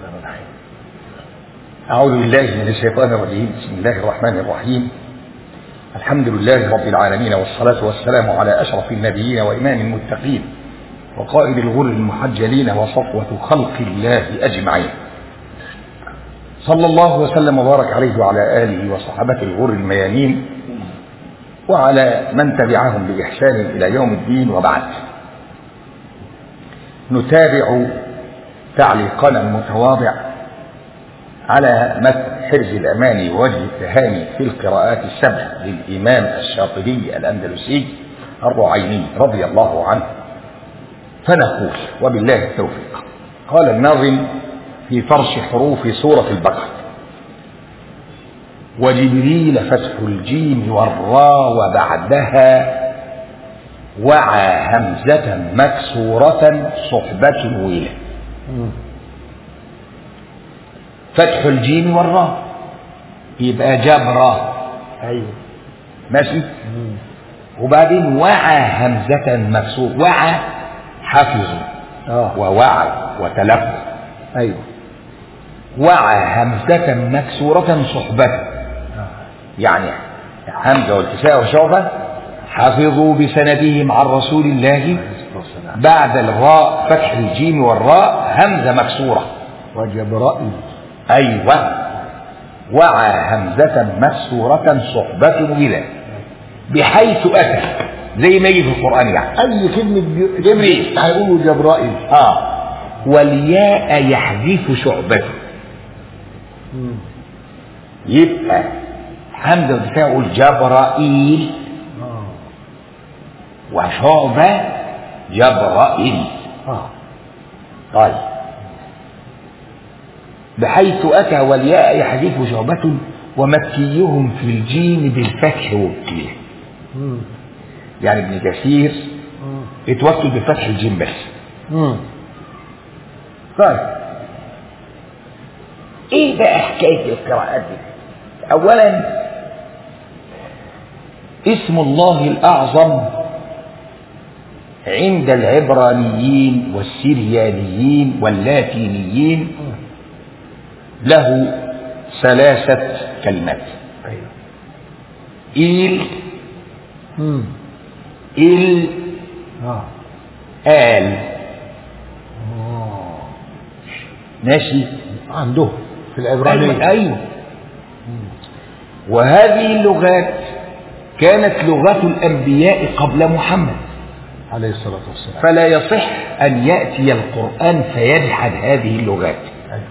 الرحمن الرحيم أعوذ بالله من الشيطان الرجيم بسم الله الرحمن الرحيم الحمد لله رب العالمين والصلاة والسلام على أشرف النبيين وإمام المتقين وقائد الغر المحجلين وصفوة خلق الله أجمعين صلى الله وسلم وبارك عليه وعلى آله وصحابته الغر الميامين وعلى من تبعهم بإحسان إلى يوم الدين وبعد نتابع تعليقنا المتواضع على متن حرز الأمان ووجه التهاني في القراءات السبع للإمام الشاطبي الأندلسي الرعيني رضي الله عنه فنقول وبالله التوفيق قال الناظم في فرش حروف سورة البقرة وجبريل فتح الجيم والراء وبعدها وعى همزة مكسورة صحبة ويله فتح الجيم والراء يبقى جبرة ايوه ماشي وبعدين وعى همزة مكسور وعى حفظوا اه ووعى وتلفظ ايوه وعى همزة مكسورة صحبة يعني همزة والتساء وشعبة حفظوا بسندهم عن رسول الله عليه الصلاه والسلام بعد الراء فتح الجيم والراء همزة مكسورة وجبرائيل أيوة وعى همزة مكسورة صحبة إلى بحيث أتى زي ما يجي في القرآن يعني اي كلمه ج- جبريل. هيقولوا جبرائيل آه والياء يحذف شعبته يبقى حمزة وتفاعل جبرائيل اه وشعبة جبرائيل اه طيب بحيث أتى والياء يحذف شعبة ومكيهم في الجيم بالفتح والكليه مم. يعني ابن كثير مم. اتوكل بفتح الجيم بس مم. طيب ايه بقى حكايه القراءات دي اولا اسم الله الاعظم عند العبرانيين والسريانيين واللاتينيين له ثلاثه كلمات ايوه إيل مم. إل اه آل اه ماشي عنده في أيوة, العبرانيه أيوة. وهذه اللغات كانت لغات الأنبياء قبل محمد عليه الصلاه والسلام فلا يصح أن يأتي القرآن فيجحد هذه اللغات ايوه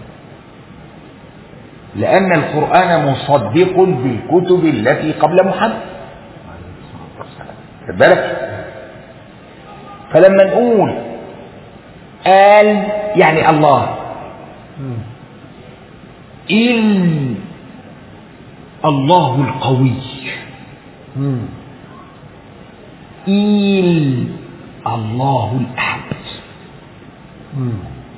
لأن القرآن مصدق بالكتب التي قبل محمد عليه الصلاه والسلام خد بالك فلما نقول آل يعني الله مم. إل الله القوي مم. إيل الله الأحد مم.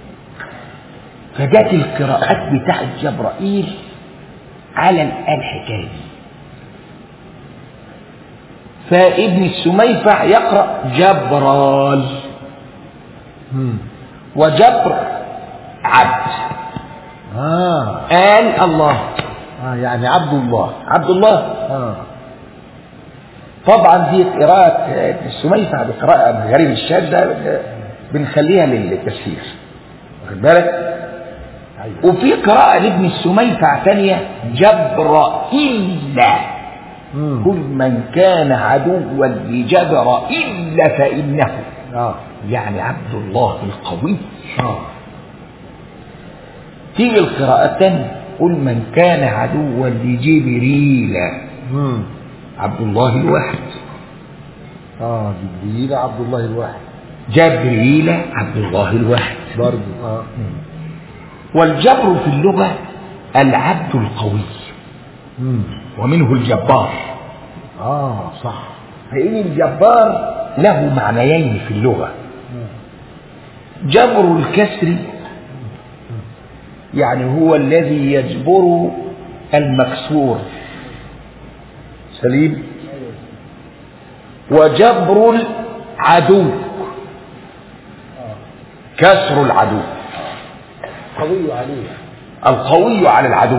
فجت القراءات بتاعت جبرائيل على الآل حكاية دي. فابن السميفع يقرأ جبرال مم. وجبر عبد اه آل الله اه يعني عبد الله عبد الله اه طبعا دي قراءة ابن السميفع بقراءة غريب الشاذة بنخليها للتفسير واخد بالك ايوه وفي قراءة لابن السميفع ثانية جبرائيل مم. كل من كان عدوا لجبرائيل فإنه اه يعني عبد الله القوي اه تيجي القراءة الثانية قل من كان عدوا لجبريل مم. عبد الله الواحد اه جبريل عبد الله الواحد جبريل عبد الله الواحد برضه اه والجبر في اللغة العبد القوي مم. ومنه الجبار اه صح فإن الجبار له معنيين في اللغة مم. جبر الكسر يعني هو الذي يجبر المكسور سليم وجبر العدو كسر العدو قوي عليه القوي على العدو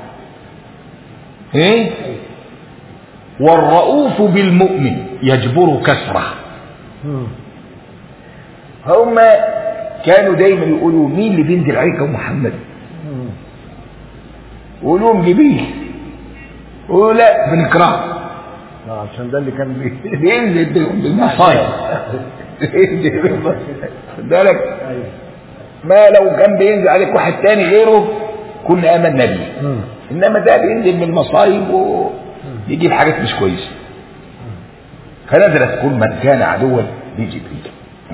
ايه والرؤوف بالمؤمن يجبر كسره مم. هم كانوا دايما يقولوا مين اللي بينزل عليك يا محمد مم. يقولوا لهم جبريل يقولوا لا بنكرهه آه، عشان ده اللي كان بي بينزل بالمصايب بينزل بالمصايب. خد بالك ايوه ما لو كان بينزل عليك واحد تاني غيره كنا امنا بيه مم. انما ده بينزل من المصايب ويجيب حاجات مش كويسه فنزلت كل من كان عدوا لجبريل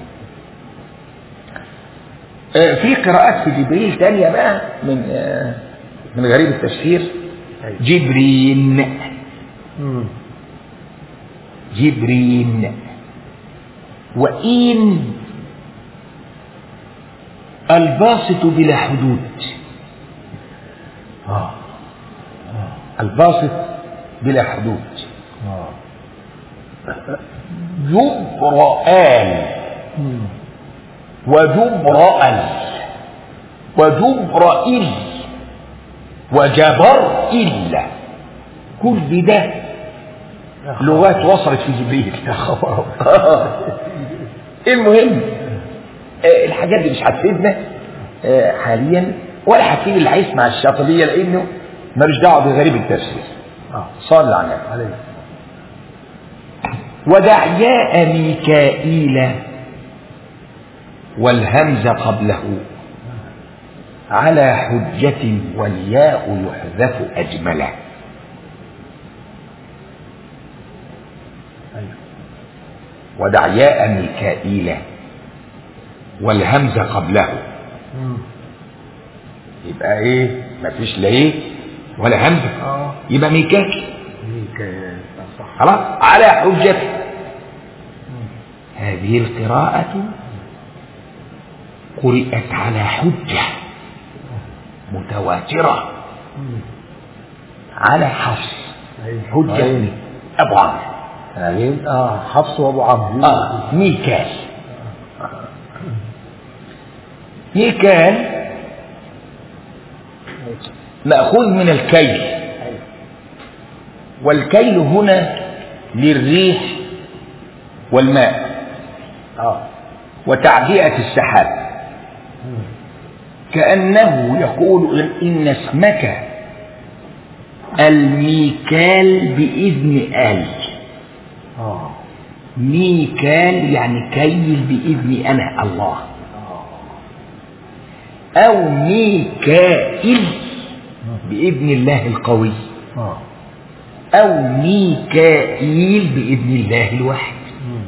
آه، في قراءات في جبريل تانية بقى من آه، من غريب التفسير أيوة. جبرين مم. جبرين وإن الباسط بلا حدود اه الباسط بلا حدود اه جبرآن مم. وجبرأل وجبرئل وجبرئل كل ده لغات وصلت في جبريل المهم آه، الحاجات دي مش هتفيدنا آه، حاليا ولا هتفيد اللي هيسمع الشاطبيه لانه ملوش دعوه بغريب التفسير اه صلى على النبي عليه ودعياء ميكائيل والهمز قبله على حجة والياء يحذف أجمله ايوه ودعياء ميكائيل والهمز قبله مم. يبقى ايه مفيش لا ايه ولا همزة اه يبقى ميكائيل ميكائيل آه، صح خلاص على حجة هذه القراءة قرئت على حجة متواترة مم. على حفص أيوة. حجة أيوة. أبو عمرو عين اه حفص وابو عمرو آه ميكال ميكال مأخوذ من الكيل والكيل هنا للريح والماء اه وتعبئة السحاب مم. كأنه يقول إن اسمك الميكال بإذن آل اه ميكال يعني كيل بإذن أنا الله اه أو ميكائيل بإذن الله القوي اه أو ميكائيل بإذن الله الواحد مم.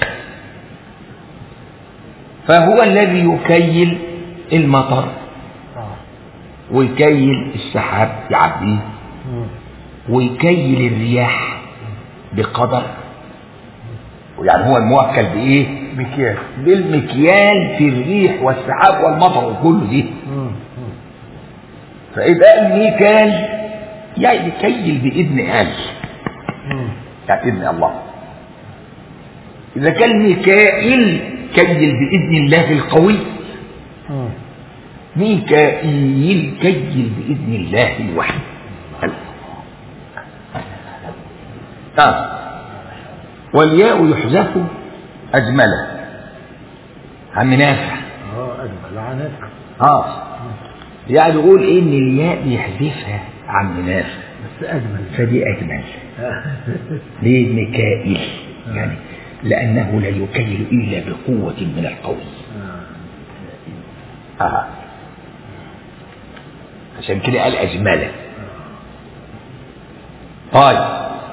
فهو الذي يكيل المطر اه ويكيل السحاب يعبيه مم. ويكيل الرياح بقدر يعني هو الموكل بإيه؟ مكياج بالمكيال في الريح والسحاب والمطر وكل دي مم. مم. فإذا قال ميكال يعني يكيل بإذن آل مم. يعني بإذن الله إذا كان ميكائيل كيل بإذن الله القوي مم. ميكائيل كيل بإذن الله الوحيد آه. والياء يحذف أجمله عم نافع اه اجمل عنك اه يعني يقول إيه إن الياء بيحذفها عم نافع بس اجمل فدي أجمل ليه ميكائيل يعني لأنه لا يكيل إلا بقوة من القوي آه. عشان كده قال أجمله طيب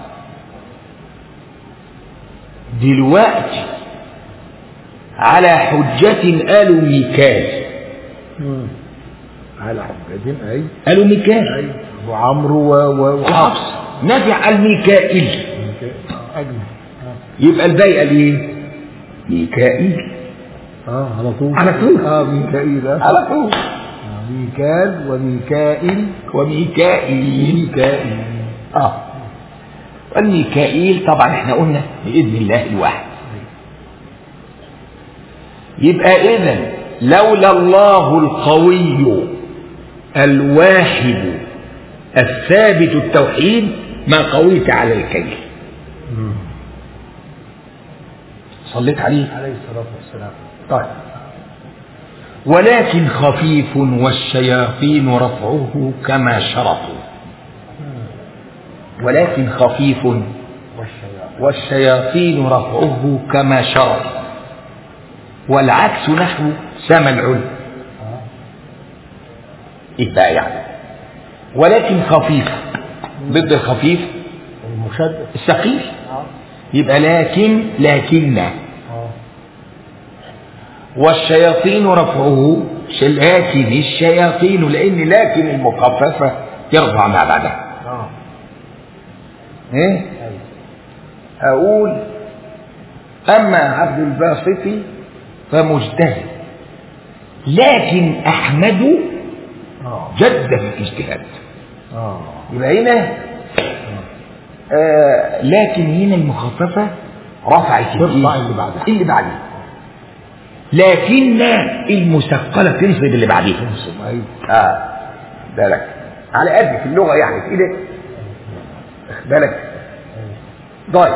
دلوقتي على حجة قالوا ميكال مم. على حجتين اي قالوا ميكال اي ابو عمرو و و وحفص وحفص نافع قال ميكائيل آه، اجمل اه يبقى الباقي قال ايه ميكائيل اه على طول على طول. اه ميكائيل آه. على طول آه، ميكال وميكائيل وميكائيل ميكائيل اه والميكائيل طبعا احنا قلنا بإذن الله الواحد يبقى إذا لولا الله القوي الواحد الثابت التوحيد ما قويت على الكيل صليت عليه عليه الصلاة والسلام طيب ولكن خفيف والشياطين رفعه كما شرطوا ولكن خفيف والشياطين والشياطين رفعه كما شرط والعكس نحو سما العلم ايه بقى يعني ولكن خفيف ضد الخفيف المشدد الثقيل اه يبقى لكن لكن اه والشياطين رفعه ش- لكن الشياطين لان لكن المخففه يرفع ما بعدها اه ايه ايوه اقول اما عبد الباسط فمجتهد لكن احمد اه جد في الاجتهاد اه يبقى هنا آه لكن هنا المخففه رفعت ترفع الإيه؟ اللي بعدها. اللي بعدها لكن المثقله تنسب اللي بعديها تنصب ايوه اه بالك على قد في اللغه يعني في ايدك واخد بالك طيب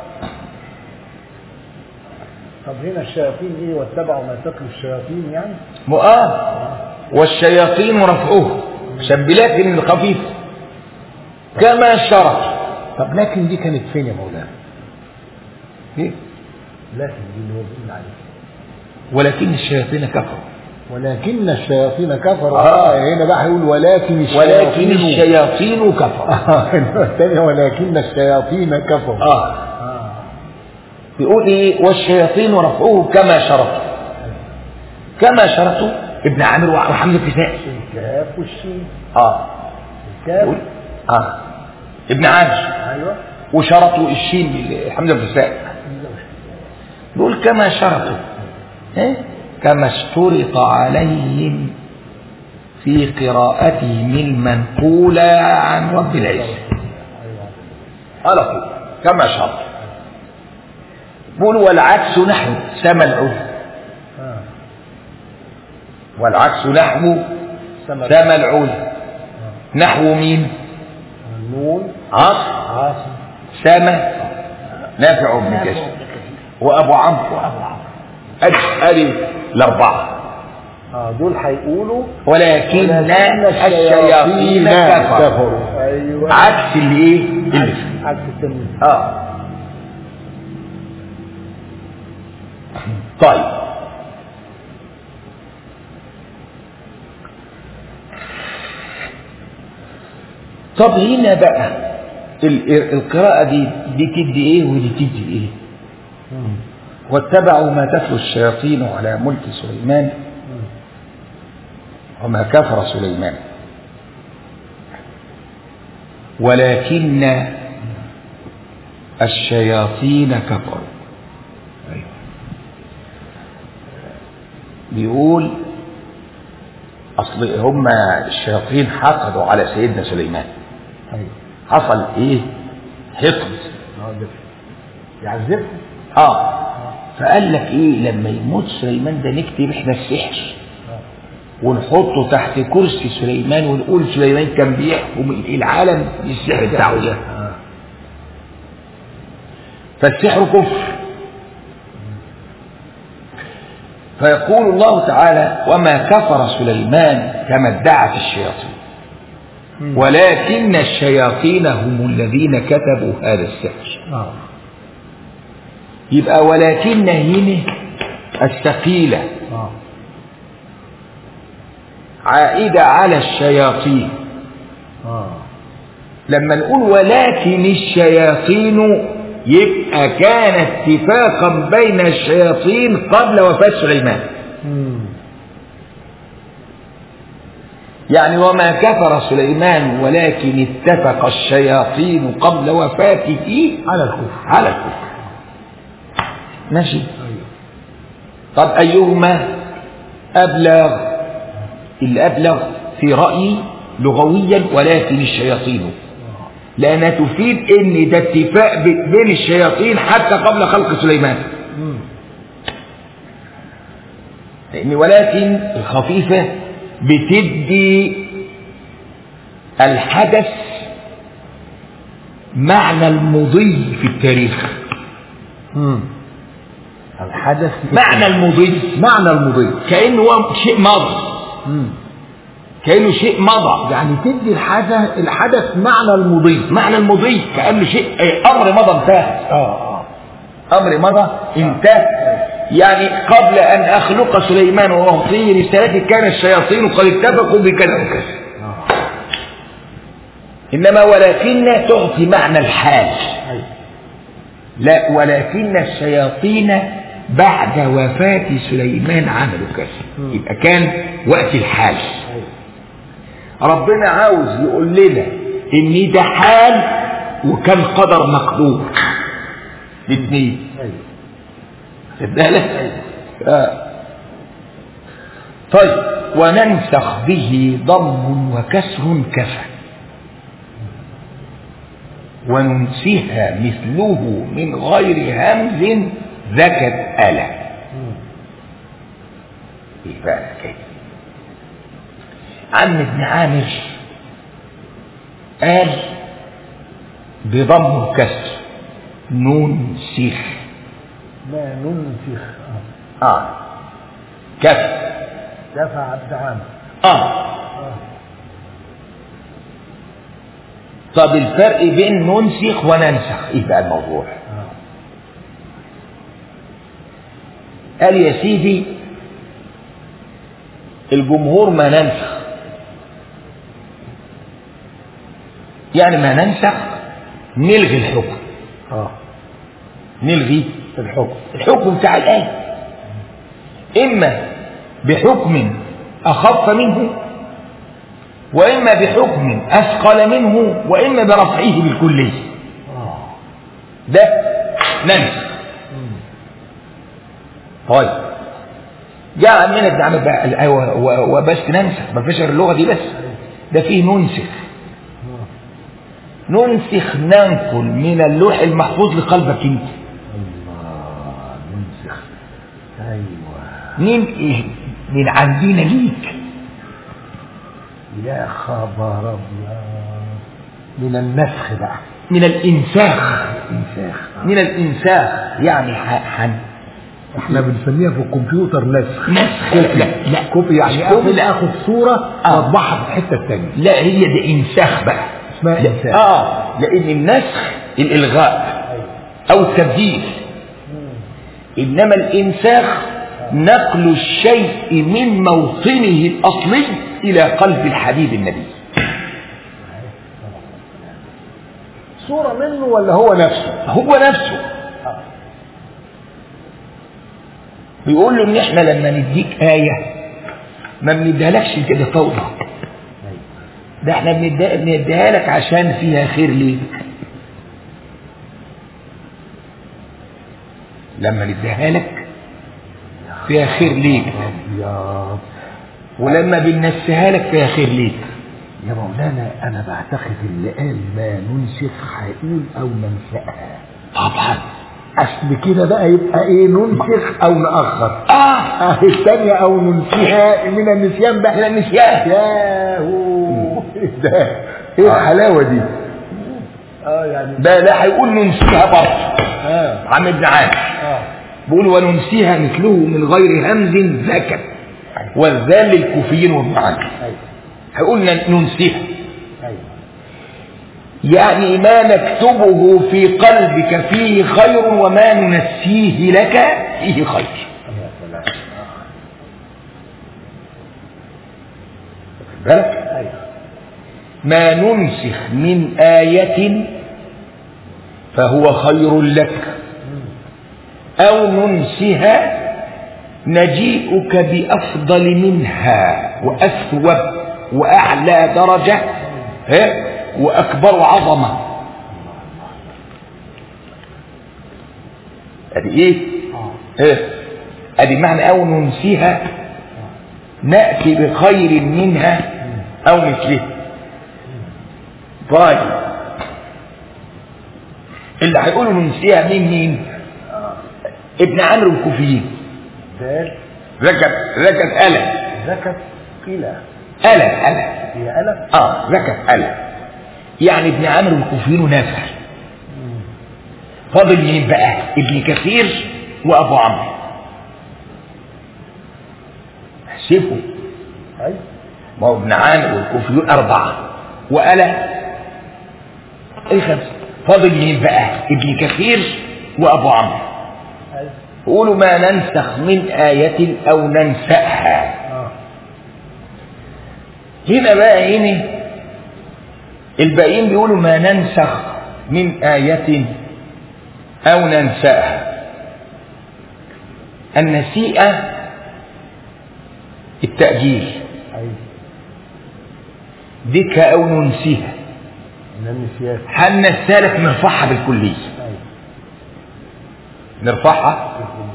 طب هنا الشياطين ايه واتبعوا ما تتلو الشياطين يعني م- اه والشياطين رفعوه عشان بلكن الخفيف كما شرط طب لكن دي كانت فين يا مولانا إيه؟ لكن دي اللي هو بيقول عليها ولكن الشياطين كفروا ولكن الشياطين كفروا آه. آه. هنا بقى هيقول ولكن الشياطين ولكن الشياطين كفروا اه الثانية ولكن الشياطين كفروا اه اه بيقول ايه والشياطين رفعوه كما شرطوا كما شرطوا ابن عامر وحمزه الكسائي الكاف والشين اه الكاف يقول اه ابن عامر ايوه وشرطوا الشين حمزه الكسائي بيقول كما شرطوا إيه؟ كما اشترط عليهم في قراءتهم المنقولة عن رب العزة ايوه على طول كما شرط بيقول والعكس نحو سما العلا اه والعكس نحو سما سما العلا نحو مين النون عاص عاصم سما نافع بن كثير وابو عمرو وابو عمرو ادي ادي الاربعه اه دول هيقولوا ولكن الشياطين كفروا ايوه عكس اللي ايه اللي فيه. عكس التمييز اه طيب طب هنا بقى ال- القراءة دي دي تدي ايه ودي تدي ايه مم. واتبعوا ما تتلو الشياطين على ملك سليمان مم. وما كفر سليمان ولكن الشياطين كفروا ايوه بيقول اصل هم الشياطين حقدوا على سيدنا سليمان ايوه حصل ايه حقد اه ده يعذبهم اه فقال لك ايه لما يموت سليمان ده نكتب احنا السحر اه ونحطه تحت كرسي سليمان ونقول سليمان كان بيحكم العالم بالسحر بتاعه ده اه فالسحر كفر فيقول الله تعالى وما كفر سليمان كما ادعت الشياطين مم. ولكن الشياطين هم الذين كتبوا هذا السحر اه يبقى ولكن هنا الثقيلة اه عائدة على الشياطين اه لما نقول ولكن الشياطين يبقى كان اتفاقا بين الشياطين قبل وفاة سليمان مم. يعني وما كفر سليمان ولكن اتفق الشياطين قبل وفاته على الكفر على الكفر ماشي ايوه طب أيهما أبلغ الأبلغ في رأيي لغويا ولكن الشياطين اه لأنها تفيد إن ده اتفاق ب- بين الشياطين حتى قبل خلق سليمان مم. لأن ولكن الخفيفة بتدي الحدث معنى المضي في التاريخ مم. الحدث معنى المضي معنى المضي كأنه هو شيء مضى مم. كأنه شيء مضى يعني تدي الحدث الحدث معنى المضي معنى المضي كأنه شيء إيه، أمر مضى انتهى اه اه أمر مضى انتهى يعني قبل أن أخلق سليمان وأعطيه رسالتي كان الشياطين قد اتفقوا بكذا وكذا اه إنما ولكن تعطي معنى الحال ايوه لا ولكن الشياطين بعد وفاة سليمان عملوا كذا مم. يبقى كان وقت الحال ايوه ربنا عاوز يقول لنا ان ده حال وكان قدر مقدور الاثنين ايوه خد بالك آه. طيب وننسخ به ضم وكسر كفى وننسيها مثله من غير همز ذكت ألا مم. ايه بقى كده عم ابن عامر قال بضم الكسر نون سيخ ما ننفخ اه اه كف دفع عبد عامر اه اه طب الفرق بين ننسخ وننسخ ايه بقى الموضوع اه قال يا سيدي الجمهور ما ننسخ يعني ما ننسخ نلغي الحكم اه نلغي الحكم الحكم بتاع الآية إما بحكم أخف منه وإما بحكم أثقل منه وإما برفعه بالكلية اه ده ننسخ مم. طيب جاء عمنا ابن عمر بقى قال أيوة و- وبس ننسخ ما فيش غير اللغة دي بس ده فيه ننسخ آه. ننسخ ننقل من اللوح المحفوظ لقلبك انت الله ننسخ ايوه ننقل من عندنا ليك يا خبر ابيض من النسخ بقى من الإنساخ انساخ من الإنساخ يعني ح- حن احنا بنسميها في الكمبيوتر نسخ نسخ كوبي لا لا كوبي يعني مش كوبي، اخد لا. اخد صوره آه. واطبعها في الحته الثانيه لا هي ده إنساخ بقى اسمها لا. انساخ آه لأن النسخ الإلغاء ايوه أو التبديل إنما الإنساخ نقل الشيء من موطنه الأصلي إلى قلب الحبيب النبي صوره منه ولا هو نفسه هو نفسه بيقول له ان احنا لما نديك آية ما بنديهالكش كده فوضى ايوه ده احنا بنديها بنديها لك عشان فيها خير ليك لما نديها لك فيها خير ليك ابيض ولما بننسيها لك فيها خير ليك يا مولانا انا بعتقد اللي قال ما ننسخ هيقول او ننساها طبعا اصل كده بقى يبقى ايه ننسخ او ناخر اه اه الثانيه او ننسيها من النسيان بقى من النسيان ياهو ده ايه الحلاوه دي اه يعني ده لا هيقول ننسيها برضه اه عم ابن عامر اه بيقول وننسيها مثله من غير همز ذكر والذال للكوفيين وابن عامر ايوه هيقول ن- ننسيها ايوه يعني ما نكتبه في قلبك فيه خير وما ننسيه لك فيه خير يا سلام واخد بالك ايوه ما ننسخ من آية فهو خير لك أو ننسها نجيئك بأفضل منها وأثوب وأعلى درجة ها وأكبر عظمة أدي إيه؟ اه ها أدي معنى أو ننسيها نأتي بخير منها أو مثلها طيب اللي هيقولوا ننسيها مين مين ابن عمرو الكوفيين دال ركب ركب ألم زكت قيلة ألا ألا هي ألف اه ركب ألا يعني ابن عامر والكوفيين نافع فاضل مين بقى ابن كثير وابو عمرو احسبوا أيوة ما هو ابن عامر والكوفيون أربعة وألا أي خمسة فاضل مين بقى ابن كثير وأبو عمرو أيوة يقولوا ما ننسخ من آية أو ننسأها آه هنا بقى هنا الباقيين بيقولوا ما ننسخ من آية أو ننسأها النسيئة التأجيل أيوة ديك أو ننسيها من النسيات حنا السالك نرفعها بالكلية أيوة نرفعها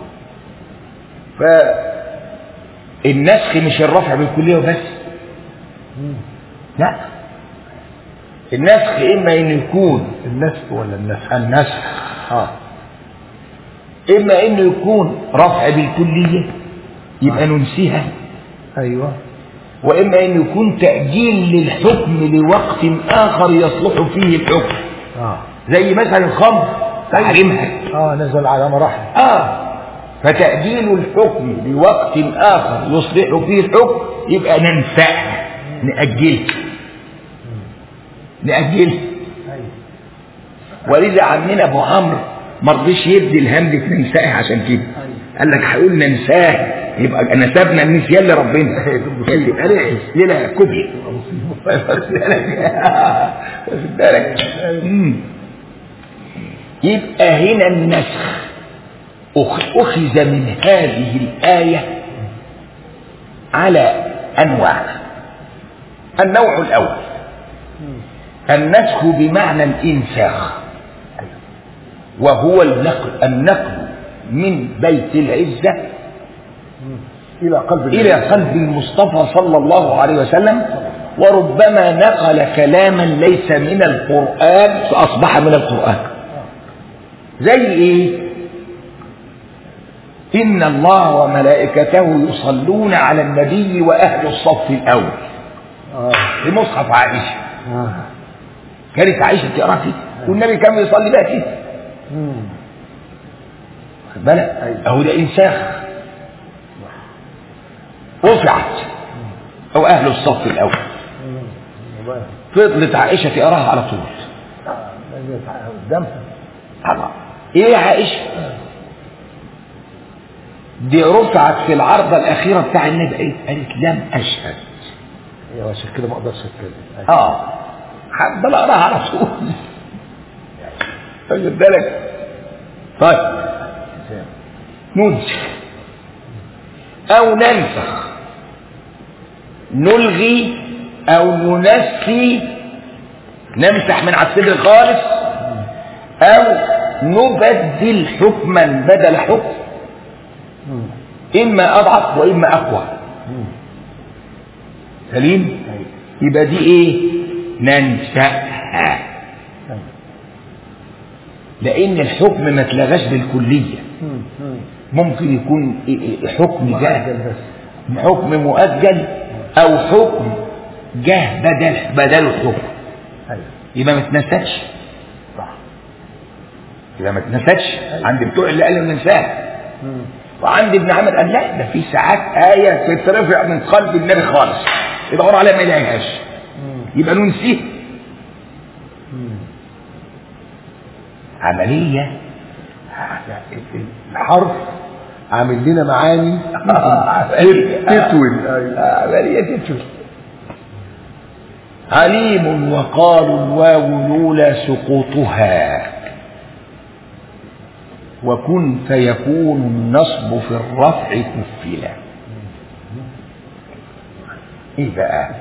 فالنسخ مش الرفع بالكلية وبس مم. لا النسخ إما أن يكون النسخ ولا النسخ النسخ اه إما أنه يكون رفع بالكلية يبقى ننسيها ايوه وإما أن يكون تأجيل للحكم لوقت آخر يصلح فيه الحكم اه زي مثلا الخمر تحريمها اه نزل على مراحل آه فتأجيل الحكم لوقت آخر يصلح فيه الحكم يبقى ننساها نأجلها نأجلها ايوه ولذا عمنا أبو عمرو ما رضيش يدي الهمزة ننساها عشان كده قال لك هقول ننساه يبقى نسبنا النسيان لربنا يبقى ليه ليلة كوبي واخد بالك واخد بالك مم. يبقى هنا النسخ أخ- أخذ من هذه الآية على أنواع النوع الأول النسخ بمعنى الإنساخ وهو النقل النقل من بيت العزة الى قلب إلى قلب المصطفى صلى الله عليه وسلم وربما نقل كلاما ليس من القرآن فأصبح من القرآن زي إيه إن الله وملائكته يصلون على النبي وأهل الصف الأول اه في مصحف عائشة اه كانت عائشة تقرأ كده والنبي كان يصلي بها كده مم. خد بالك أيوة. أهو ده إنساخ رفعت أو أهل الصف الأول مم. والله. فضلت عائشة تقراها على طول آه، لازم يتحقق قدامها الله ايه يا عائشة دي رفعت في العرضة الأخيرة بتاع النبي قالت, قالت لم أشهد ايوه عشان كده ما اقدرش اتكلم أيوة. اه هفضل أقراها على طول واخد بالك طيب ننسخ أو ننسخ نلغي أو ننسي نمسح من على الصدر خالص أو نبدل حكما بدل حكم مم. إما أضعف وإما أقوى مم. سليم أيوة. يبقى دي إيه ننسأها أيوة. لأن الحكم ما اتلغاش بالكلية مم. مم. ممكن يكون إيه- إيه حكم مؤجل جه بس حكم مؤجل أو حكم جه بدل بدل الحكم ايوه يبقى ما اتنسيتش صح يبقى ما اتنسيتش عند بتوع اللي قالوا ننساها مم. وعند ابن عمر قال لا ده في ساعات آية تترفع من قلب النبي خالص يدور عليها ما يلاقيهاش مم. يبقى ننسيه مم. عملية الحرف عامل لنا معاني تتول أيوة. عملية تتول عليم وقالوا الواو لولا سقوطها وكن فيكون النصب في الرفع كفلا ايه بقى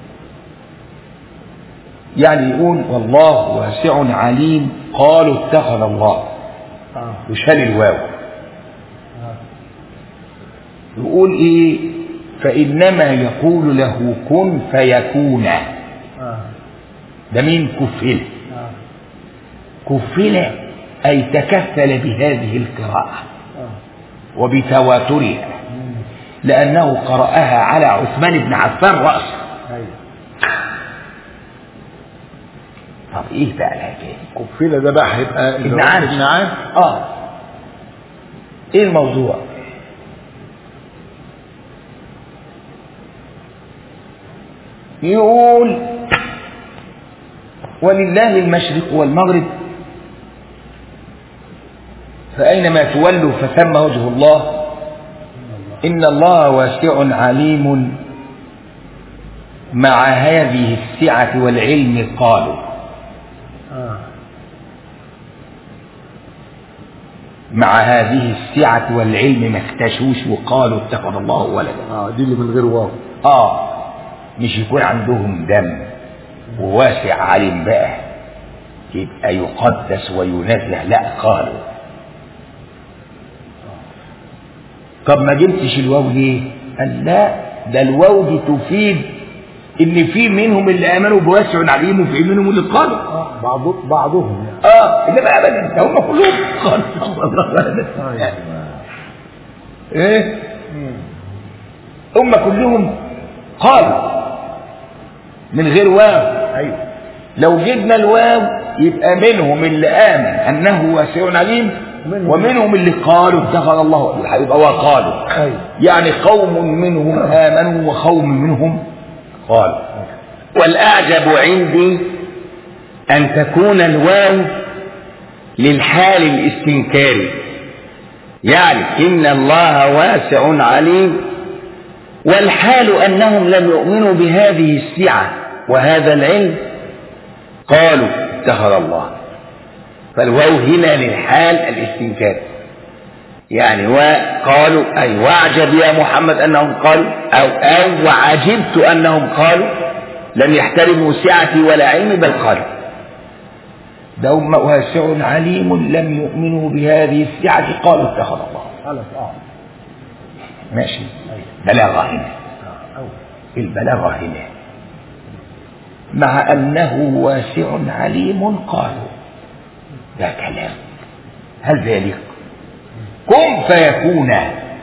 يعني يقول والله واسع عليم قالوا اتخذ الله اه وشال الواو اه يقول ايه فانما يقول له كن فيكون اه ده مين كفل اه كفل اي تكفل بهذه القراءه اه وبتواترها مم. لانه قراها على عثمان بن عفان راسه طب ايه بقى الحكايه كفلة ده بقى هيبقى اللي ابن هو عامر ابن عامر اه ايه الموضوع يقول ولله المشرق والمغرب فأينما تولوا فثم وجه الله إن الله واسع عليم مع هذه السعة والعلم قالوا آه. مع هذه السعة والعلم ما اختشوش وقالوا اتخذ الله ولدا اه دي اللي من غير واو اه مش يكون عندهم دم وواسع عليم بقى يبقى يقدس وينزه لا قالوا طب ما جبتش الواو ليه قال لا ده الواو دي تفيد ان في منهم اللي امنوا بواسع عليم وفي منهم اللي قالوا اه بعض بعضهم يعني اه انما ابدا ده هم كلهم قالوا اتخذ الله ولدا ايوه ايه مم. هم كلهم قالوا من غير واو ايوه لو جبنا الواو يبقى منهم اللي آمن أنه واسع عليم منهم. ومنهم اللي قالوا اتخذ الله هيبقى وقالوا ايوه يعني قوم منهم آمنوا وقوم منهم قالوا والأعجب عندي أن تكون الواو للحال الاستنكاري يعني إن الله واسع عليم والحال أنهم لم يؤمنوا بهذه السعة وهذا العلم قالوا اتخذ الله فالواو هنا للحال الاستنكاري يعني وقالوا أي واعجب يا محمد أنهم قالوا أو أو وعجبت أنهم قالوا لم يحترموا سعتي ولا علمي بل قالوا ده هم واسع عليم لم يؤمنوا بهذه السعة قالوا اتخذ الله خلاص اه ماشي بلاغة هنا آه، أوي. البلاغة هنا مع أنه واسع عليم قالوا ده كلام هل ذلك كن فيكون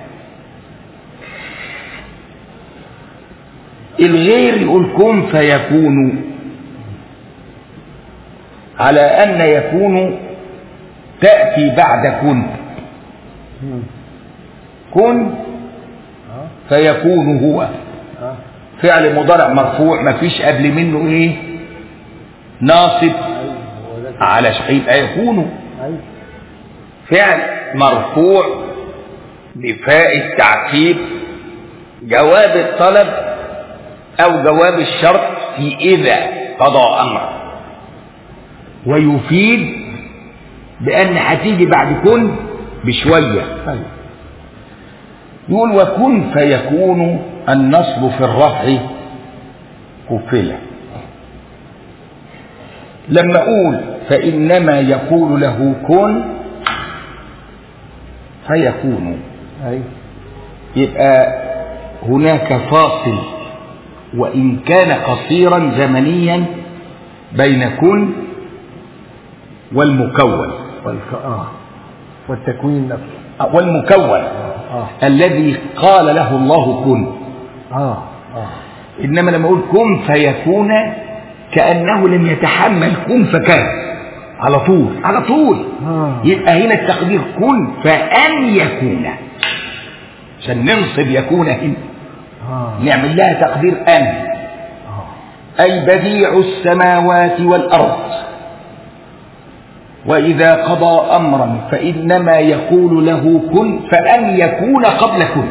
الغير يقول كن فيكون على أن يكون تأتي بعد كن مم. كن اه فيكون هو اه فعل مضارع مرفوع ما فيش قبل منه ايه ناصب ايوه هو ده كده. على شيء يكون ايوه فعل مرفوع بفاء التعقيب جواب الطلب او جواب الشرط في اذا قضى امرا ويفيد بان هتيجي بعد كن بشويه ايوه يقول وكن فيكون النصب في الرفع كفلة لما أقول فإنما يقول له كن فيكون ايوه يبقى هناك فاصل وإن كان قصيرا زمنيا بين كن والمكون والك... اه والتكوين نفسه والمكون اه الذي قال له الله كن اه اه إنما لما أقول كن فيكون كأنه لم يتحمل كن فكان على طول على طول آه. يبقى هنا التقدير كن فأن يكون عشان ننصب يكون هنا اه نعمل لها تقدير أن اه أي بديع السماوات والأرض وإذا قضى أمرا فإنما يقول له كن فأن يكون قبل كن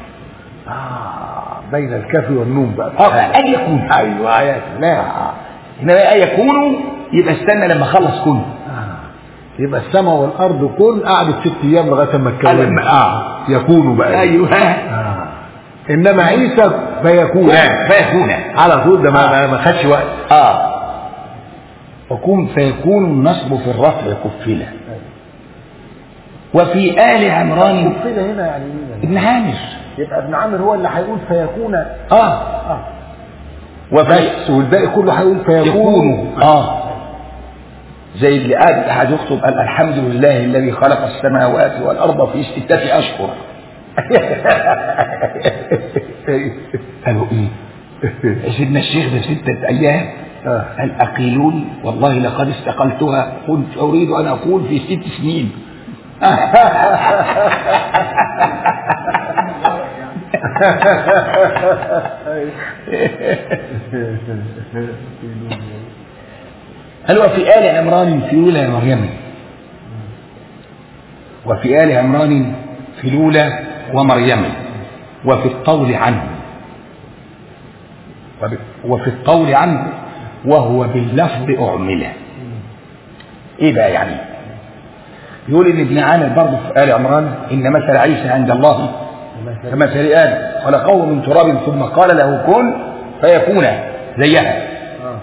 اه بين الكاف والنون بقى آه، أن يكون ايوه يا سلام هنا بقى يكون يبقى استنى لما خلص كن آه. يبقى السماء والارض كن قعدت ست ايام لغايه ما لما- اتكونوا اه يكونوا بقى أيوه آه. انما عيسى فيكون فيكون على طول ده ما, ما- ما خدش وقت آه وكن فيكون النصب في الرفع كفلة وفي آل عمران كده هنا يعني مين يعني؟ ابن عامر يبقى ابن عامر هو اللي هيقول فيكون آه اه وفي بس والباقي كله هيقول فيكون يكون آه زي اللي قال أحد يخطب قال الحمد لله الذي خلق السماوات والأرض في ستة أشهر قالوا إيه سيدنا الشيخ ده ستة أيام آه. قال أقيلوني والله لقد استقلتها كنت أريد أن أقول في ست سنين هل وفي آل عمران في أولى مريم وفي آل عمران في الأولى ومريم وفي الطول عنه وب- وفي الطول عنه وهو باللفظ أعمله إيه بقى يعني يقول إن ابن عامر برضه في آل عمران إن مثل عيسى عند الله كمثل آدم خلقه من تراب ثم قال له كن فيكون زيها آه.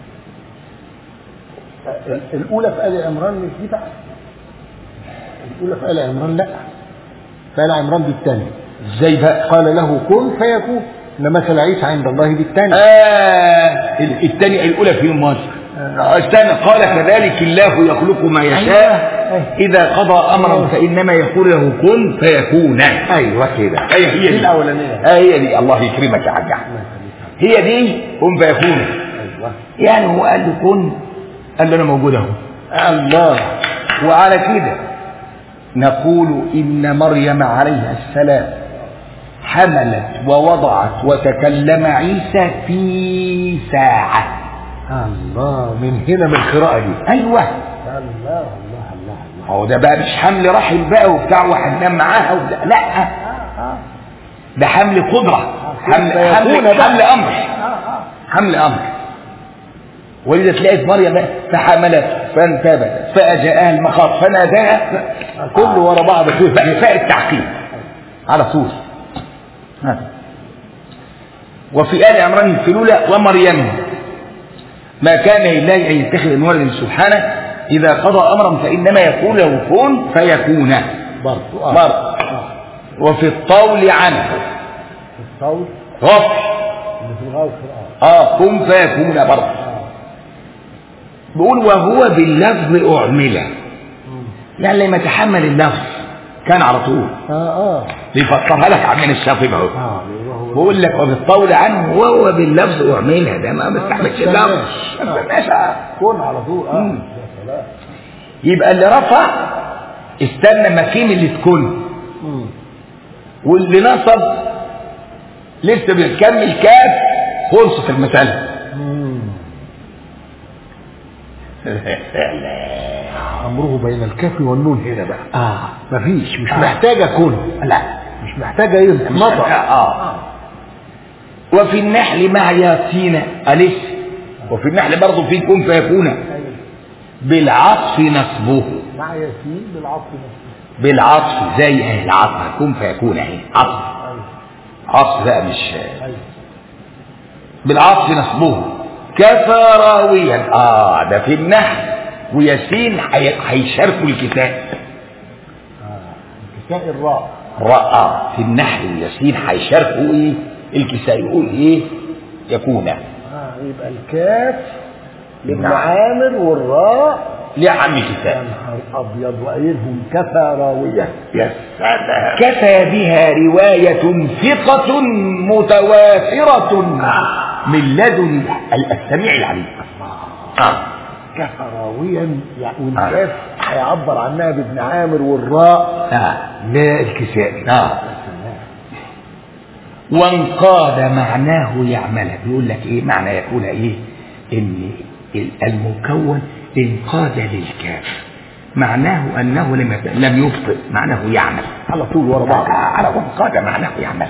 ال- الأولى في آل عمران مش دي بقى الأولى في آل عمران لا في آل عمران دي الثانية ازاي بقى قال له كن فيكون إن مثل عيسى عند الله دي الثانية آه ال- الثانية الأولى في مصر آه. استنى قال كذلك الله يخلق ما يشاء أيوة. إذا قضى أمرا فإنما يقول له كن فيكون أيوة كده أي هي دي دي الأولانية آه هي دي الله يكرمك يا حاج أحمد. هي دي كن فيكون أيوة يعني هو قال له كن قال له أنا موجود أهو الله وعلى كده نقول إن مريم عليها السلام حملت ووضعت وتكلم عيسى في ساعة الله من هنا من القراءة دي أيوة الله الله الله الله هو ده بقى مش حمل رحم بقى وبتاع وهننام معاها وبتاع. لا ده حمل قدرة حمل فيكون حمل, بقى. حمل أمر حمل أمر ولذا تلاقي مريم فحملت فانتبت فأجاءها المخاض فناداها كله ورا بعض كده بقى فاء التعقيب على طول هذا. وفي آل عمران في الأولى ومريم ما كان لله أن يتخذ من ولد سبحانه إذا قضى أمرا فإنما يقول له كن فيكون برضه آه. مرة آه. وفي الطول عنه الصوت غفر اللي في الغوث اه اه كن فيكون برضه آه. بيقول وهو باللفظ أعمله يعني لما تحمل اللفظ كان على طول اه اه بيفسرها لك عمنا الشاطبي اهو اه وهو بقول لك وبالطول عنه وهو باللفظ اعملها ده ما بيستحملش اللفظ بستناش. ما بستناش آه. كون على طول اه مم. يا سلام يبقى اللي رفع استنى مكين اللي تكون مم. واللي نصب لسه بيكمل كاف خلصت المسألة مم. امره بين الكاف والنون هنا بقى اه مفيش مش آه. محتاجه كون لا مش محتاجه ايه مش نطق اه وفي النحل مع ياسين أليس وفي النحل برضه في كن فيكون بالعطف نصبه مع ياسين بالعطف نفسه بالعطف زي اهي العطف كن فيكون اهي عطف ايوه عطف بقى مش ايوه بالعطف نصبه كفى راويا اه ده في النحل وياسين هي- هيشاركوا الكتاب اه كساء الراء الراء آه في النحل وياسين هيشاركوا ايه الكساء يقول ايه يكون اه يبقى الكاف لابن نعم. عامر والراء ليه عم يا الكتاب نهار ابيض وقايلهم كفى راويه يا سلام كفى بها رواية ثقة متوافرة من لدن السميع العليم آه. كفى راويا يعني والكاف هيعبر عنها بابن عامر والراء آه. لا الكسائي آه. وانقاد معناه يعمل بيقول لك ايه معنى يقول ايه ان المكون انقاد للكاف معناه انه لم يت- لم يبطئ معناه يعمل على طول ورا بعض على وانقاد معناه يعمل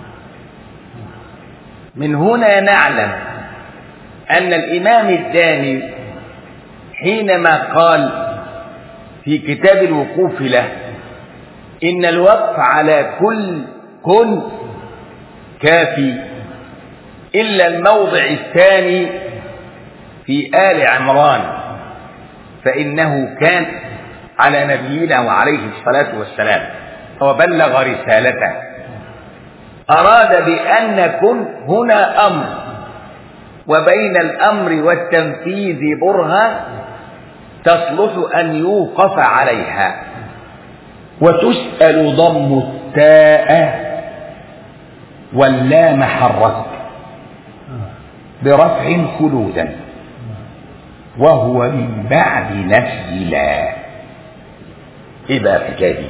من هنا نعلم ان الامام الثاني حينما قال في كتاب الوقوف له إن الوقف على كل كن كافي إلا الموضع الثاني في آل عمران فإنه كان على نبينا وعليه الصلاة والسلام وبلغ رسالته أراد بأن كن هنا أمر وبين الأمر والتنفيذ برهة تصلح أن يوقف عليها وتسأل ضم التاء واللام حرك برفع خلودا وهو من بعد نفي لا ايه بقى الحكايه دي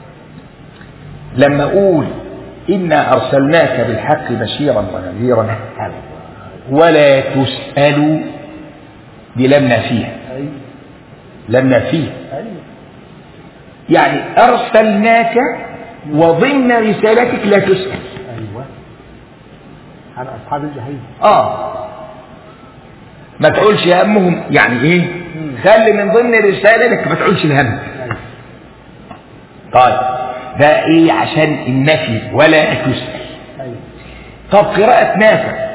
لما اقول انا ارسلناك بالحق بشيرا ونذيرا ولا تسال دي لم نفيها ايوه لم نفيها ايوه يعني ارسلناك وضمن رسالتك لا تسال ايوه عن اصحاب الجحيم اه ما تقولش همهم يعني ايه مم. خلي من ضمن الرساله انك ما تقولش الهم ايوه طيب ده ايه عشان النفي ولا تسال ايوه طب قراءه نافع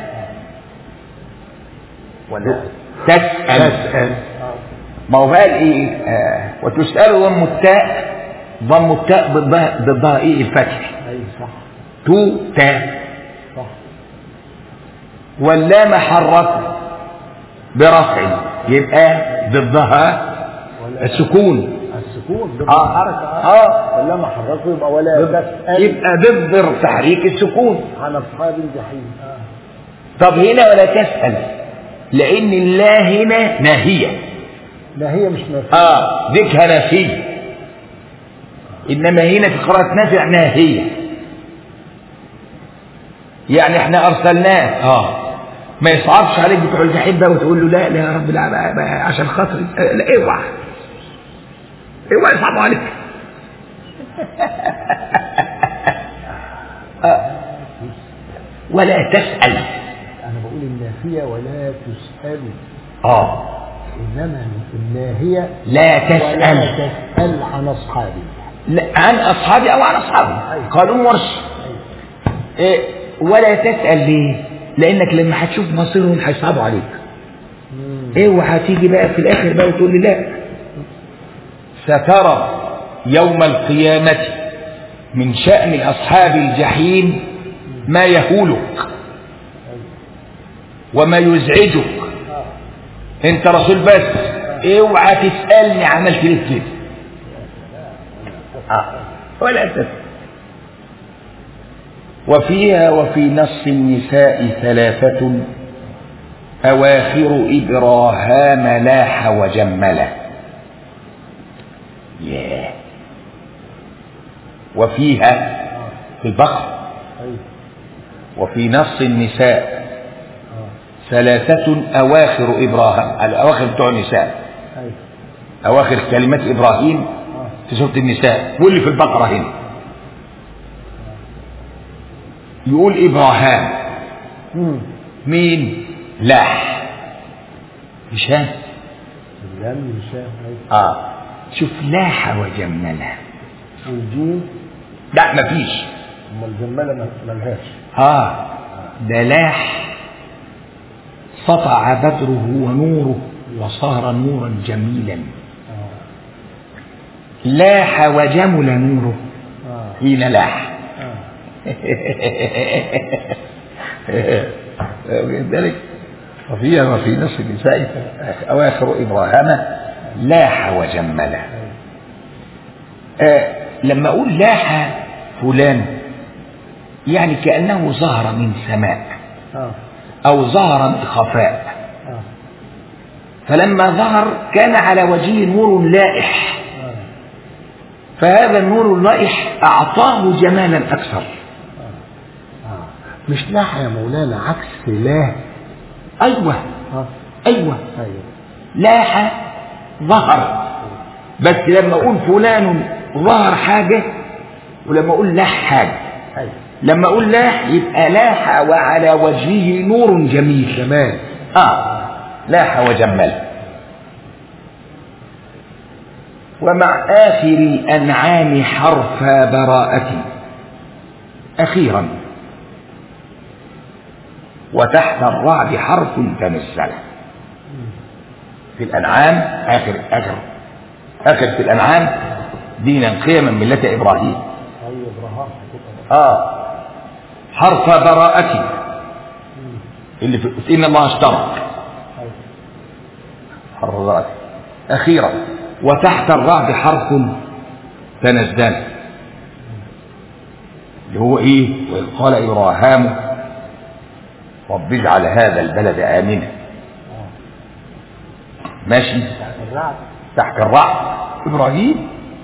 ولا تسال تسأل ما هو بقى ايه آه. وتسال ضم التاء ضم التاء ضدها ضدها ايه الفتح ايوه صح تو تاء صح واللام حركه برفع يبقى ضدها ولا السكون السكون ضد آه. الحركة آه. ولما حركه يبقى ولا تسأل يبقى ضد تحريك السكون عن أصحاب الجحيم آه. طب هنا ولا تسأل لأن الله هنا ناهية لا هي مش نافية اه ذكها نافية إنما هنا في قراءة نافع ناهية يعني احنا أرسلناه اه ما يصعبش عليك بتوع الجحيم بقى وتقول له لا لا يا رب لا بقى بقى عشان خاطري آه، لا اوعى اوعى يصعبوا عليك آه. ولا تسأل أنا بقول النافية ولا تسأل اه إنما الناهية لا ولا تسأل تسأل عن أصحابي لا عن أصحابي أو عن أصحابي أيوة. قالوا ورش أيوة. إيه ولا تسأل ليه لأنك لما هتشوف مصيرهم هيصعبوا عليك مم. ايه وهتيجي بقى في الآخر بقى وتقول لي لا سترى يوم القيامة من شأن أصحاب الجحيم ما يهولك وما يزعجك آه. انت رسول بس اوعى تسألني عملت ليه كده آه. ولا تسأل وفيها وفي نص النساء ثلاثة أواخر إبراهام لاح وجمله ياه وفيها في البقرة أيوة. وفي نص النساء آه. ثلاثة أواخر إبراهيم الأواخر بتوع النساء أيوة. أواخر كلمات إبراهيم آه. في سورة النساء واللي في البقرة هنا يقول إبراهام مم. مين لاح هشام اللام هشام أيوة. آه شوف لاح وجمله والجيم لا مفيش أما الجمالة ما- ملهاش آه ده لاح سطع بدره ونوره وصار نورا جميلا آه. لاح وجمل نوره آه. حين لاح آه. ذلك وفيها وفي نص النساء أواخر إبراهام لاح وجمله آه لما أقول لاح فلان يعني كأنه ظهر من سماء آه. أو ظهر من خفاء آه. فلما ظهر كان على وجهه نور لائح آه. فهذا النور اللائح أعطاه جمالا أكثر آه. مش لاح يا مولانا عكس لا أيوة آه. أيوة أيوة لاح ظهر بس لما أقول فلان ظهر حاجة ولما أقول لاح حاجة أيوة لما أقول لاح يبقى لاح وعلى وجهه نور جميل جمال آه لاح وجمل ومع آخر الأنعام حرف براءة أخيرا وتحت الرعد حرف تنزل في الأنعام آخر آخر آخر في الأنعام دينا قيما ملة إبراهيم أيوة إبراهيم آه حرف براءة اللي في في إن الله اشترى أيوة حرف براءة أخيرا وتحت الرعد حرف تنزل اللي هو إيه وإذ قال إبراهام رب اجعل هذا البلد آمنا ماشي تحت الرعد تحت الرعد إبراهيم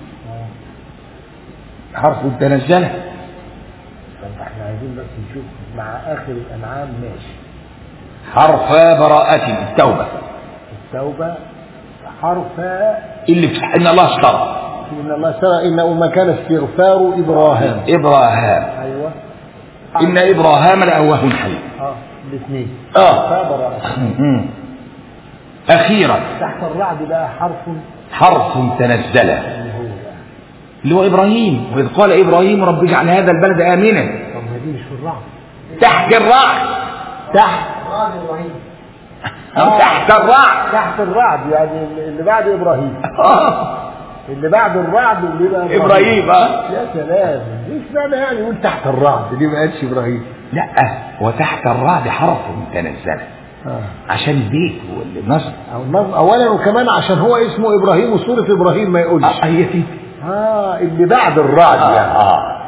حرف تنزله طب احنا عايزين بس نشوف مع اخر الانعام ماشي حرف براءة التوبة التوبة حرف اللي في ان الله اشترى ان الله سرى انه ما كان استغفار ابراهيم ابراهام ايوه ان ابراهام لاواه حليم اه الاثنين اه فبرأ مم. اخيرا تحت الرعد بقى حرف حرف تنزل اللي هو بقى اللي هو ابراهيم واذ قال ابراهيم رب اجعل هذا البلد امنا طب ما دي مش في الرعد تحت الرعد تحت رعد ابراهيم أو تحت الرعد تحت الرعد يعني اللي بعد ابراهيم اللي بعد الرعد اللي بقى ابراهيم اه يا سلام ايش معنى يعني يقول تحت الرعد دي ما قالش ابراهيم لا وتحت الرعد حرف تنزل آه. عشان البيت والنصب أو النظم اولا وكمان عشان هو اسمه ابراهيم وسوره ابراهيم ما يقولش اه هي دي اه اللي بعد الرعد يعني آه.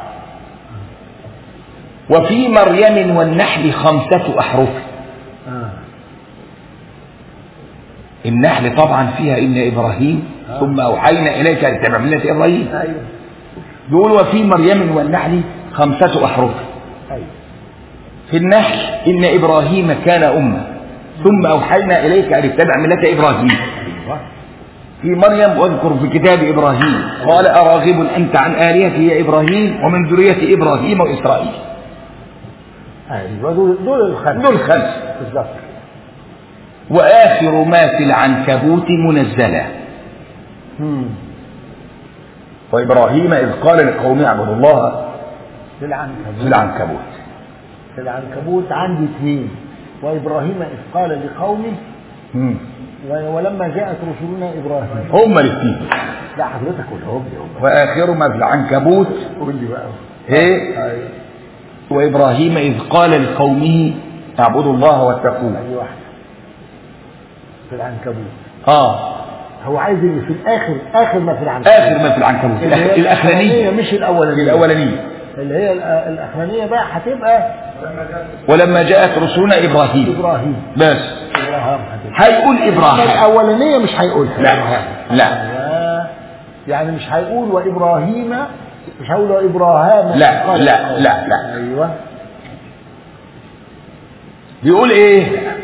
وفي مريم والنحل خمسة أحرف آه. النحل طبعا فيها إن إبراهيم ثم أوحينا إليك أن تتبع ملة إبراهيم ايوه يقول وفي مريم والنحل خمسة أحرف ايوه في النحل إن إبراهيم كان أمة ثم أوحينا إليك أن تتبع ملة إبراهيم ايوه في مريم واذكر في كتاب إبراهيم قال أراغب أنت عن آلهتي يا إبراهيم ومن ذرية إبراهيم وإسرائيل ايوه دول دول الخمسه دول خمس بالظبط وآخر ما في العنكبوت منزلا مم. وإبراهيم إذ قال لقومه اعبدوا الله في العنكبوت في العنكبوت في العنكبوت عندي اثنين وابراهيم اذ قال لقومه مم. و- ولما جاءت رسلنا ابراهيم هما الاثنين لا حضرتك قولهم لي هم وآخر ما في العنكبوت قول لي بقى إيه ايوه وإبراهيم إذ قال لقومه اعبدوا الله واتقوه اي واحده في العنكبوت آه هو عايز اللي في الاخر اخر ما في العنكبوت آخر ما في العنكبوت اللي هي الأخ- الأخرانية مش الاولانيه الأولانية اللي هي الأ- الاخرانيه بقى هتبقى ولما جاءت رسولنا إبراهيم ابراهيم بس ابراهام هتبقى هيقول أما إبراهيم الاولانيه مش هيقولها لا لا أيوة. يعني مش هيقول وابراهيم مش هيقول وابراهام لا، قال لا، القوم. لا، لا. ايوه بيقول ايه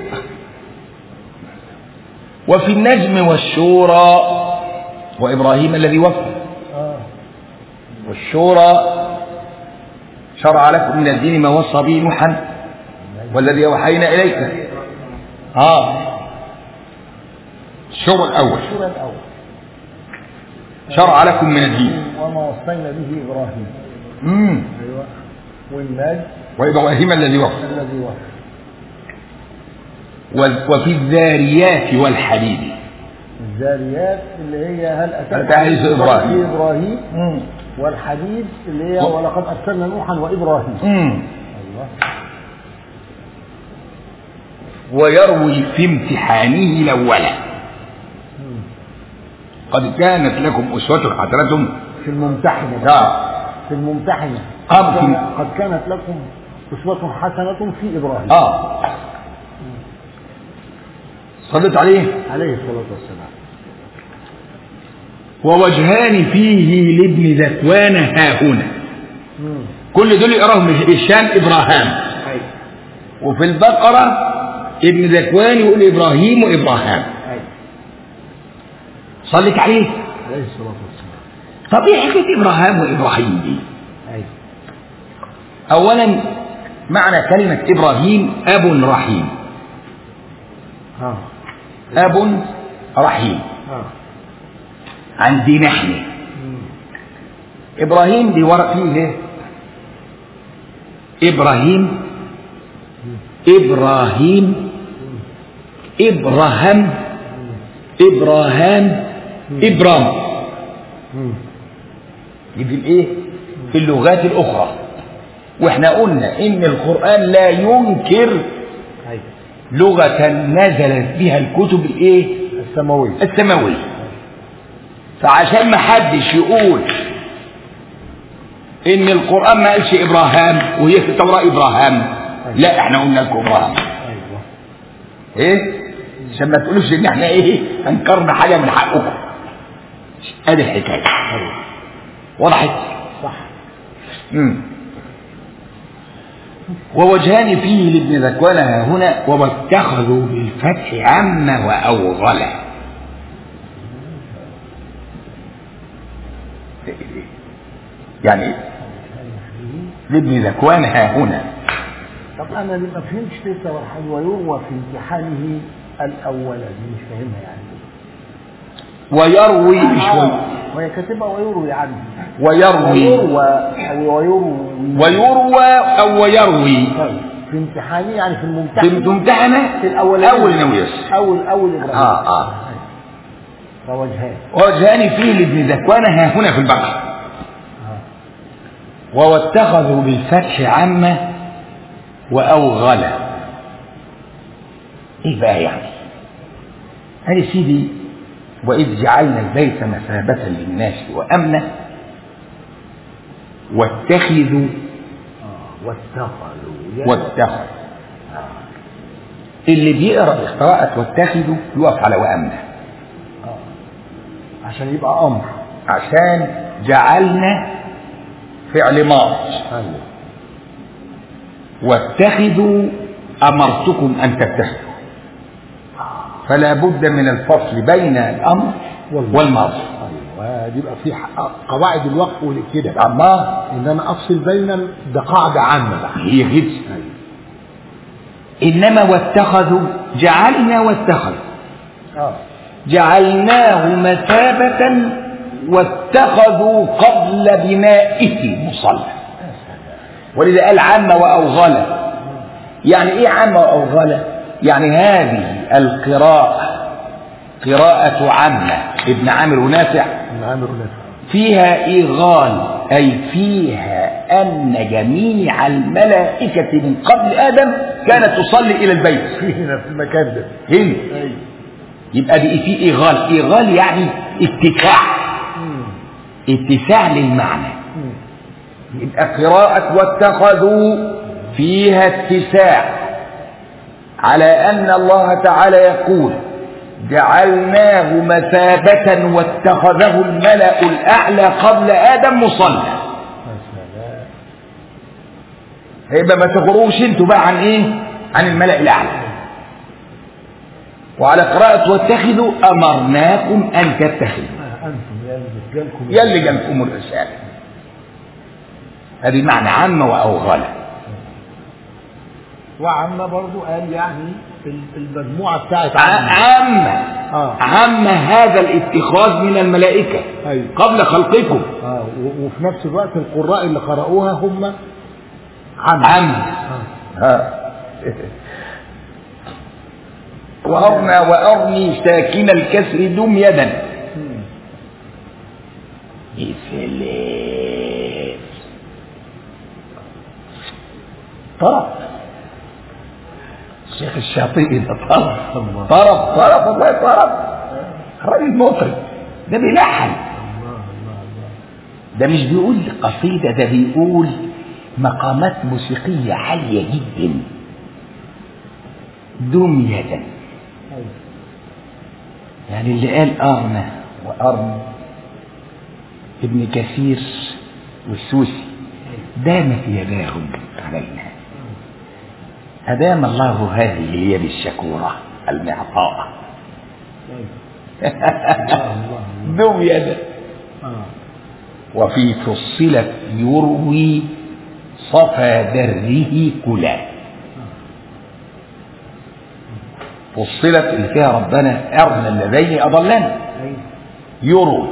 وفي النجم والشورى وابراهيم الذي وفى اه والشورى شرع لكم من الدين ما وصى به نوحا والذي اوحينا اليك اه الشورى الاول السوره الاول شرع لكم من الدين وما وصينا به ابراهيم امم ايوه والنجم وابراهيم الذي وفى الذي وفى و- وفي الذاريات والحديد الذاريات اللي هي هل هل اتاك تعرف إبراهيم؟ في ابراهيم امم والحديد اللي هي و- ولقد ارسلنا نوحا وابراهيم امم ايوه ويروي في امتحانه الأول قد كانت لكم أسوة حسنة في الممتحنه آه. في الممتحنه آه، قد في- كان- قد كانت لكم اسوه حسنه في ابراهيم آه صلت عليه عليه الصلاه والسلام ووجهان فيه لابن ذكوان ها هنا مم. كل دول يقراهم هشام إبراهام ايوه وفي البقرة ابن ذكوان يقول إبراهيم وإبراهام ايوه صلت عليه عليه الصلاه والسلام طب ايه حكاية إبراهام وإبراهيم دي ايوه أولا معنى كلمة إبراهيم أب رحيم ها أب رحيم ها عندنا احنا مم. إبراهيم دي ورق فيه ايه إبراهيم إبراهيم إبراهام إبراهام إبرام مم. دي في الإيه في اللغات الأخرى وإحنا قلنا إن القرآن لا ينكر ايوه لغة نزلت بها الكتب الإيه السماويه السماوية فعشان ما حدش يقول ان القرآن ما قالش ابراهام وهي في التوراة ابراهام ايوه لا احنا قلنا الكبرى ايوه ايه عشان ما تقولوش ان احنا ايه انكرنا حاجه من حقكم ادي الحكايه ايوه وضحت صح مم. ووجهان فيه لابن ذكوان ها هنا واتخذوا بالفتح عم واوغل يعني لابن ذكوان ها هنا طب انا اللي ما فهمتش لسه والحين ويروى في امتحانه الاول دي مش فاهمها يعني ويروي آه، شوي وهي كاتبها ويروي عنه ويروي ويروى او ويروي ويروى او ويروي طيب في امتحانه يعني في في الممتحن تمتحنه في الاول اول نويس اول اول ابراهيم اه اه فوجهان وجهان فيه لابن ذكوان ها هنا في البقره آه. واتخذوا بالفتح عامة وأوغل إيه بقى يعني هذه سيدي وإذ جعلنا البيت مثابة للناس وأمنا واتخذوا آه. واتخذوا واتخذوا اللي بيقرأ قراءة واتخذوا يقف على وأمنا آه. عشان يبقى امر عشان جعلنا فعل ماض ايوه واتخذوا امرتكم ان تتخذوا فلا بد من الفصل بين الامر والماضي. والماضي ايوه دي يبقى في ح- قواعد الوقف والابتداء اما ان انا افصل بين ال- ده قاعده عامه بقى هي كده ايوه انما واتخذوا جعلنا واتخذوا اه جعلناه مثابة واتخذوا قبل بنائه مصلى ولذا قال عم وأوغل يعني ايه عم وأوغل يعني هذه القراءة قراءة عمة ابن عامر ونافع من عامر نافع فيها إيغال أي فيها أن جميع الملائكة من قبل آدم كانت تصلي إلى البيت هنا في المكان ده هنا ايوه يبقى دي في إيغال إيغال يعني اتساع اتساع للمعنى يبقى قراءة واتخذوا فيها اتساع على أن الله تعالى يقول جعلناه مثابة واتخذه الملأ الأعلى قبل آدم مصلى هيبقى ما تغروش انتوا بقى عن ايه عن الملأ الأعلى وعلى قراءة واتخذوا أمرناكم أن تتخذوا انتم يا رجالكم يلي جنبكم الرسالة هذه معنى عم وأوغل وعم برضو قال يعني ال- المجموعه بتاعت ع- عم عم آه. عم هذا الاتخاذ من الملائكة أيوة. قبل خلقكم اه و- وفي نفس الوقت القراء اللي قرأوها هم عم عم آه. ها وأرنا وأرني ساكن الكسر دم يدا مم. يا سلام طرب الشيخ الشاطئي ده طرب الله. طرب طرب والله طرب راجل مطرب ده بيلحن الله الله الله ده مش بيقول قصيدة ده بيقول مقامات موسيقية عالية جدا دمية أيوة. يعني اللي قال أرنى وأرن ابن كثير والسوسي دامت يداهم علينا أدام الله هذه اليد الشكورة المعطاءة أيوة. الله الله دم يدا آه. وفي فصلت يروي صفا دره كلا فصلت اللي فيها ربنا أرنا اللذين أضلنا أيوة. يروي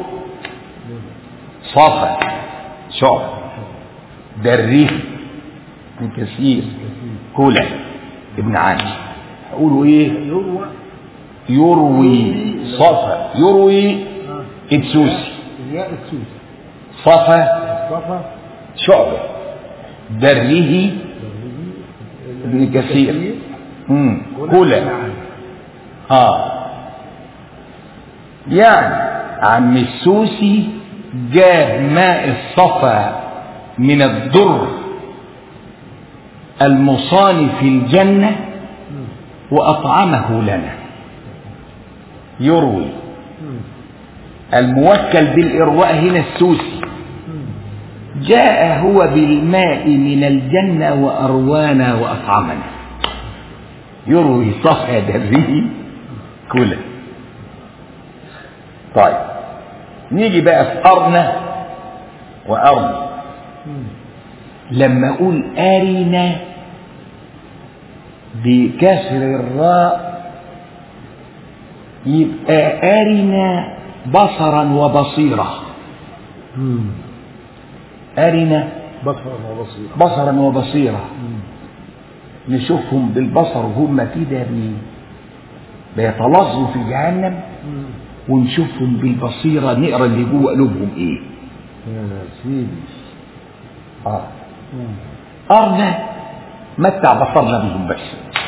صفا شعب دره من كثير كلا ابن عامر يقولوا ايه يروى يروي صفا يروي آه. ادسوسي الياء السوسي صفا صفا شعبة دره ابن كثير مم. كلا اه يعني عم السوسي جاب ماء الصفا من الدر المصان في الجنة وأطعمه لنا يروي الموكل بالإرواء هنا السوسي جاء هو بالماء من الجنة وأروانا وأطعمنا يروي صفى دره كله طيب نيجي بقى في أرنا وأرنا لما أقول أرنا بكسر الراء يبقى أرنا بصرا وبصيرة أرنا بصرا وبصيرا بصرا وبصيرة نشوفهم بالبصر وهم كده بي- بيتلظوا في جهنم ونشوفهم بالبصيرة نقرا اللي جوه قلوبهم ايه يا سيدي اه أرنا متع بصرنا بهم بس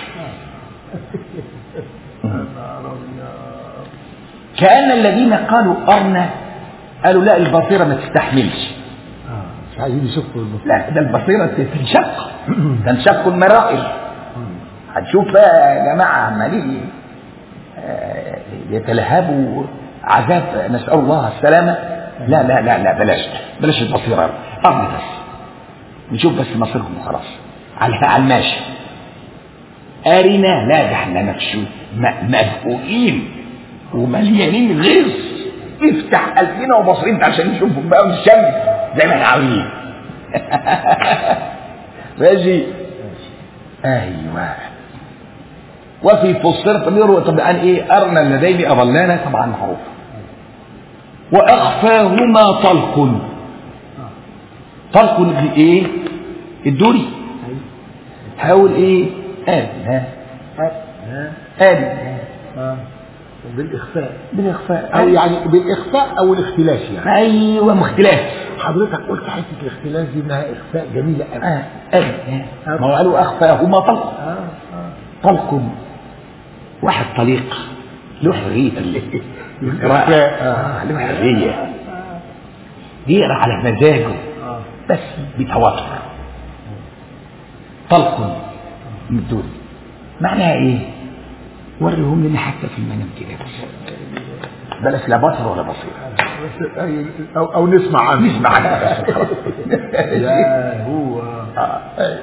كأن الذين قالوا أرنا قالوا لا البصيرة ما تستحملش آه. مش عايزين يشوفوا البصيرة لا ده البصيرة تنشق تنشق المرائل هنشوف بقى يا جماعة عمالين آه، يتلهبوا عذاب نسأل الله السلامة لا لا لا لا بلاش بلاش البصيرة أرض بس نشوف بس مصيرهم وخلاص على على الماشي أرنا لا ده احنا مكشوف م- مدفوقين ومليانين غيظ افتح قلبنا وبصرنا عشان نشوفهم بقى ونشم زي ما احنا عاوزين ماشي ايوه وفي فصلت بيروى طبعا ايه ارنا اللذين اضلانا طبعا معروف واخفاهما طلق طلق الايه الدوري حاول ايه ادنى ادنى آه. بالإخفاء بالاخفاء أو يعني بالإخفاء أو الاختلاس يعني ايوه مختلاف حضرتك قلت حتة الاختلاس دي إنها إخفاء جميلة أوي آه. ادنى ما هو قالوا اخفاهما طلق آه. آه. طلق واحد طليق له حرية ال- القراءة آه، له حرية يقرا على مزاجه آه. بس بتواتر طلق من دول معناها ايه وريهم لنا حتى في المنام كده بس بلاش لا بصر ولا بصيرة بس أي- أو, أو نسمع عنه نسمع عنها بس خلاص يا هو آه.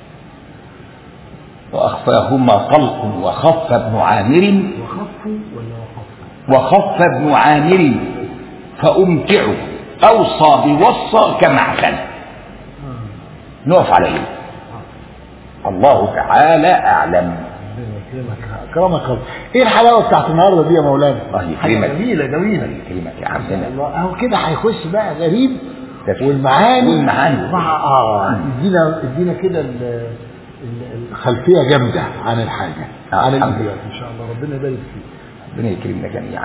وأخفاهما طلق وخف ابن عامر وخفوا ولا وخفوا وخف ابن عامر فأمتع أوصى بوصى كمعسل نقف عليه الله تعالى أعلم ربنا يكرمك كرمك الله ايه الحلاوه بتاعت النهارده دي يا مولانا الله حاجة يكرمك جميله جميله يكرمك يا عبدنا الله اهو كده هيخش بقى غريب تفسير. والمعاني والمعاني. مع اه ادينا ادينا كده ال- ال- الخلفيه جامده عن الحاجه آه، عن الحمد الابيات ان شاء الله ربنا يبارك فيك ربنا يكرمنا جميعا